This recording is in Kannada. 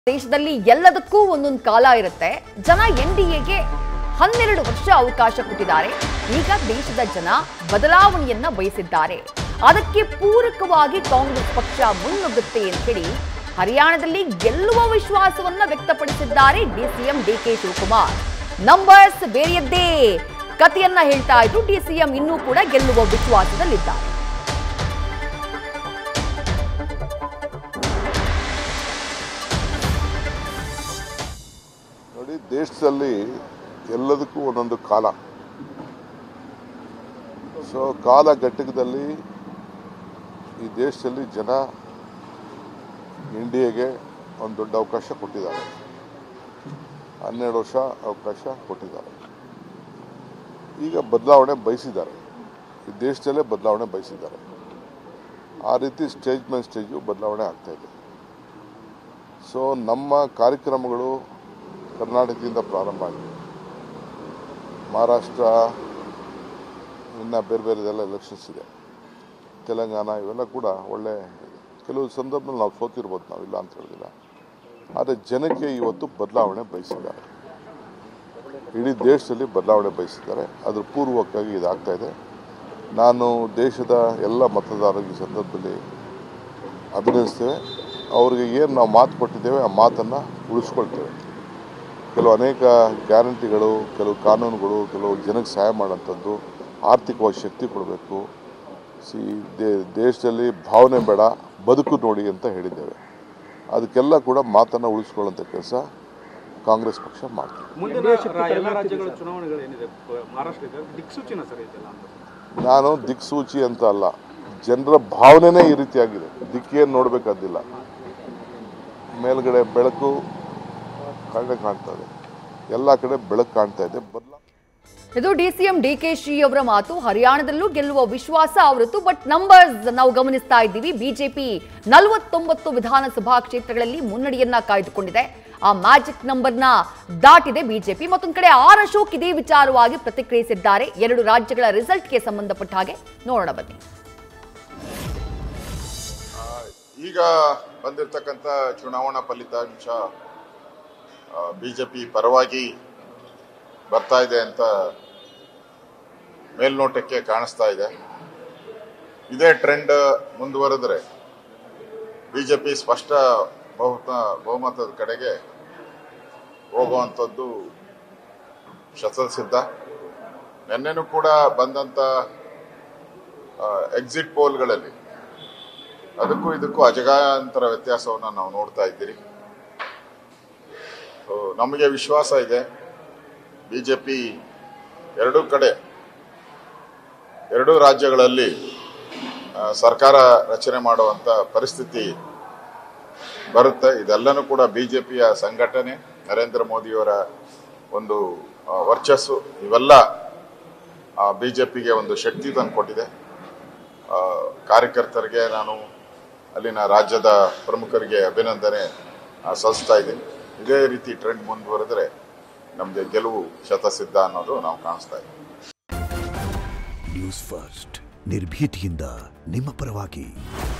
ದೇಶದಲ್ಲಿ ಎಲ್ಲದಕ್ಕೂ ಒಂದೊಂದು ಕಾಲ ಇರುತ್ತೆ ಜನ ಎನ್ ಡಿ ಎಗೆ ಹನ್ನೆರಡು ವರ್ಷ ಅವಕಾಶ ಕೊಟ್ಟಿದ್ದಾರೆ ಈಗ ದೇಶದ ಜನ ಬದಲಾವಣೆಯನ್ನ ಬಯಸಿದ್ದಾರೆ ಅದಕ್ಕೆ ಪೂರಕವಾಗಿ ಕಾಂಗ್ರೆಸ್ ಪಕ್ಷ ಮುನ್ನುಗ್ಗುತ್ತೆ ಅಂತ ಹೇಳಿ ಹರಿಯಾಣದಲ್ಲಿ ಗೆಲ್ಲುವ ವಿಶ್ವಾಸವನ್ನ ವ್ಯಕ್ತಪಡಿಸಿದ್ದಾರೆ ಡಿಸಿಎಂ ಡಿಕೆ ಶಿವಕುಮಾರ್ ನಂಬರ್ಸ್ ಬೇರೆಯದ್ದೇ ಕಥೆಯನ್ನ ಹೇಳ್ತಾ ಇದ್ರು ಡಿಸಿಎಂ ಇನ್ನೂ ಕೂಡ ಗೆಲ್ಲುವ ವಿಶ್ವಾಸದಲ್ಲಿದ್ದಾರೆ ನೋಡಿ ದೇಶದಲ್ಲಿ ಎಲ್ಲದಕ್ಕೂ ಒಂದೊಂದು ಕಾಲ ಸೊ ಕಾಲ ಘಟ್ಟಕದಲ್ಲಿ ಈ ದೇಶದಲ್ಲಿ ಜನ ಇಂಡಿಯಾಗೆ ಒಂದು ದೊಡ್ಡ ಅವಕಾಶ ಕೊಟ್ಟಿದ್ದಾರೆ ಹನ್ನೆರಡು ವರ್ಷ ಅವಕಾಶ ಕೊಟ್ಟಿದ್ದಾರೆ ಈಗ ಬದಲಾವಣೆ ಬಯಸಿದ್ದಾರೆ ಈ ದೇಶದಲ್ಲೇ ಬದಲಾವಣೆ ಬಯಸಿದ್ದಾರೆ ಆ ರೀತಿ ಸ್ಟೇಜ್ ಮೇಲೆ ಸ್ಟೇಜು ಬದಲಾವಣೆ ಆಗ್ತಾ ಇದೆ ಸೊ ನಮ್ಮ ಕಾರ್ಯಕ್ರಮಗಳು ಕರ್ನಾಟಕದಿಂದ ಪ್ರಾರಂಭ ಆಗಿದೆ ಮಹಾರಾಷ್ಟ್ರ ಇನ್ನು ಬೇರೆ ಬೇರೆದೆಲ್ಲ ಎಲೆಕ್ಷನ್ಸ್ ಇದೆ ತೆಲಂಗಾಣ ಇವೆಲ್ಲ ಕೂಡ ಒಳ್ಳೆ ಕೆಲವು ಸಂದರ್ಭದಲ್ಲಿ ನಾವು ಸೋತಿರ್ಬೋದು ನಾವಿಲ್ಲ ಅಂತ ಹೇಳಿಲ್ಲ ಆದರೆ ಜನಕ್ಕೆ ಇವತ್ತು ಬದಲಾವಣೆ ಬಯಸಿದ್ದಾರೆ ಇಡೀ ದೇಶದಲ್ಲಿ ಬದಲಾವಣೆ ಬಯಸಿದ್ದಾರೆ ಅದ್ರ ಪೂರ್ವಕವಾಗಿ ಇದಾಗ್ತಾ ಇದೆ ನಾನು ದೇಶದ ಎಲ್ಲ ಮತದಾರರಿಗೆ ಈ ಸಂದರ್ಭದಲ್ಲಿ ಅಭಿನಯಿಸ್ತೇವೆ ಅವ್ರಿಗೆ ಏನು ನಾವು ಮಾತು ಕೊಟ್ಟಿದ್ದೇವೆ ಆ ಮಾತನ್ನು ಉಳಿಸ್ಕೊಳ್ತೇವೆ ಕೆಲವು ಅನೇಕ ಗ್ಯಾರಂಟಿಗಳು ಕೆಲವು ಕಾನೂನುಗಳು ಕೆಲವು ಜನಕ್ಕೆ ಸಹಾಯ ಮಾಡೋಂಥದ್ದು ಆರ್ಥಿಕವಾಗಿ ಶಕ್ತಿ ಕೊಡಬೇಕು ಸಿ ದೇ- ದೇಶದಲ್ಲಿ ಭಾವನೆ ಬೇಡ ಬದುಕು ನೋಡಿ ಅಂತ ಹೇಳಿದ್ದೇವೆ ಅದಕ್ಕೆಲ್ಲ ಕೂಡ ಮಾತನ್ನು ಉಳಿಸ್ಕೊಳ್ಳೋಂಥ ಕೆಲಸ ಕಾಂಗ್ರೆಸ್ ಪಕ್ಷ ಮಾಡ್ತೀವಿ ಮುಂದಿನ ರಾ- ಎಲ್ಲ ರಾಜ್ಯಗಳ ಚುನಾವಣೆಗಳು ಏನಿದೆ ಪ- ಮಹಾರಾಷ್ಟ್ರ ಇದೆ ದಿಕ್ಸೂಚಿನ ಸರ್ ಇದೆಲ್ಲ ಅಂತ ನಾನು ದಿಕ್ಸೂಚಿ ಅಂತ ಅಲ್ಲ ಜನರ ಭಾವನೆನೇ ಈ ರೀತಿಯಾಗಿದೆ ದಿಕ್ಕೇನು ನೋಡಬೇಕಾದಿಲ್ಲ ಮೇಲ್ಗಡೆ ಬೆಳಕು ಕಡೆ ಕಾಣ್ತಾ ಇದೆ ಎಲ್ಲ ಕಡೆ ಬೆಳಕು ಕಾಣ್ತಾ ಇದೆ ಬದಲ ಇದು ಡಿಸಿಎಂ ಡಿಕೆಶಿ ಅವರ ಮಾತು ಹರಿಯಾಣದಲ್ಲೂ ಗೆಲ್ಲುವ ವಿಶ್ವಾಸ ಅವರದ್ದು ಬಟ್ ನಂಬರ್ಸ್ ನಾವು ಗಮನಿಸ್ತಾ ಇದ್ದೀವಿ ಬಿಜೆಪಿ ನಲವತ್ತೊಂಬತ್ತು ವಿಧಾನಸಭಾ ಕ್ಷೇತ್ರಗಳಲ್ಲಿ ಮುನ್ನಡೆಯನ್ನ ಕಾಯ್ದುಕೊಂಡಿದೆ ಆ ಮ್ಯಾಜಿಕ್ ನಂಬರ್ನ ದಾಟಿದೆ ಬಿಜೆಪಿ ಮತ್ತೊಂದು ಕಡೆ ಆರ್ ಅಶೋಕ್ ಇದೇ ವಿಚಾರವಾಗಿ ಪ್ರತಿಕ್ರಿಯಿಸಿದ್ದಾರೆ ಎರಡು ರಾಜ್ಯಗಳ ರಿಸಲ್ಟ್ಗೆ ಸಂಬಂಧಪಟ್ಟ ಹಾಗೆ ನೋಡೋಣ ಬನ್ನಿ ಈಗ ಬಂದಿರತಕ್ಕಂಥ ಚುನಾವಣಾ ಫಲಿತಾಂಶ ಬಿ ಜೆ ಪಿ ಪರವಾಗಿ ಬರ್ತಾ ಇದೆ ಅಂತ ಮೇಲ್ನೋಟಕ್ಕೆ ಕಾಣಿಸ್ತಾ ಇದೆ ಇದೇ ಟ್ರೆಂಡ್ ಮುಂದುವರೆದ್ರೆ ಬಿ ಜೆ ಪಿ ಸ್ಪಷ್ಟ ಬಹುಮತ ಬಹುಮತದ ಕಡೆಗೆ ಹೋಗುವಂಥದ್ದು ಶತಸಿದ್ಧ ನಿನ್ನೆನೂ ಕೂಡ ಬಂದಂಥ ಎಕ್ಸಿಟ್ ಪೋಲ್ಗಳಲ್ಲಿ ಅದಕ್ಕೂ ಇದಕ್ಕೂ ಅಜಗಾಂತರ ವ್ಯತ್ಯಾಸವನ್ನು ನಾವು ನೋಡ್ತಾ ಇದ್ದೀರಿ ಸೊ ನಮಗೆ ವಿಶ್ವಾಸ ಇದೆ ಬಿ ಜೆ ಪಿ ಎರಡೂ ಕಡೆ ಎರಡೂ ರಾಜ್ಯಗಳಲ್ಲಿ ಆ, ಸರ್ಕಾರ ರಚನೆ ಮಾಡುವಂಥ ಪರಿಸ್ಥಿತಿ ಬರುತ್ತೆ ಇದೆಲ್ಲನೂ ಕೂಡ ಬಿ ಜೆ ಪಿಯ ಸಂಘಟನೆ ನರೇಂದ್ರ ಮೋದಿಯವರ ಒಂದು ಆ, ವರ್ಚಸ್ಸು ಇವೆಲ್ಲ ಬಿ ಜೆ ಪಿಗೆ ಒಂದು ಶಕ್ತಿ ತಂದು ಕೊಟ್ಟಿದೆ ಆ, ಕಾರ್ಯಕರ್ತರಿಗೆ ನಾನು ಅಲ್ಲಿನ ರಾಜ್ಯದ ಪ್ರಮುಖರಿಗೆ ಅಭಿನಂದನೆ ಆ, ಸಲ್ಲಿಸ್ತಾ ಇದ್ದೀನಿ ಇದೇ ರೀತಿ ಟ್ರೆಂಡ್ ಮುಂದುವರೆದ್ರೆ ನಮಗೆ ಗೆಲುವು ಶತಸಿದ್ಧ ಅನ್ನೋದು ನಾವು ಕಾಣಿಸ್ತಾ ಇದ್ದೀವಿ ನ್ಯೂಸ್ ಫಸ್ಟ್ ನಿರ್ಭೀತಿಯಿಂದ ನಿಮ್ಮ ಪರವಾಗಿ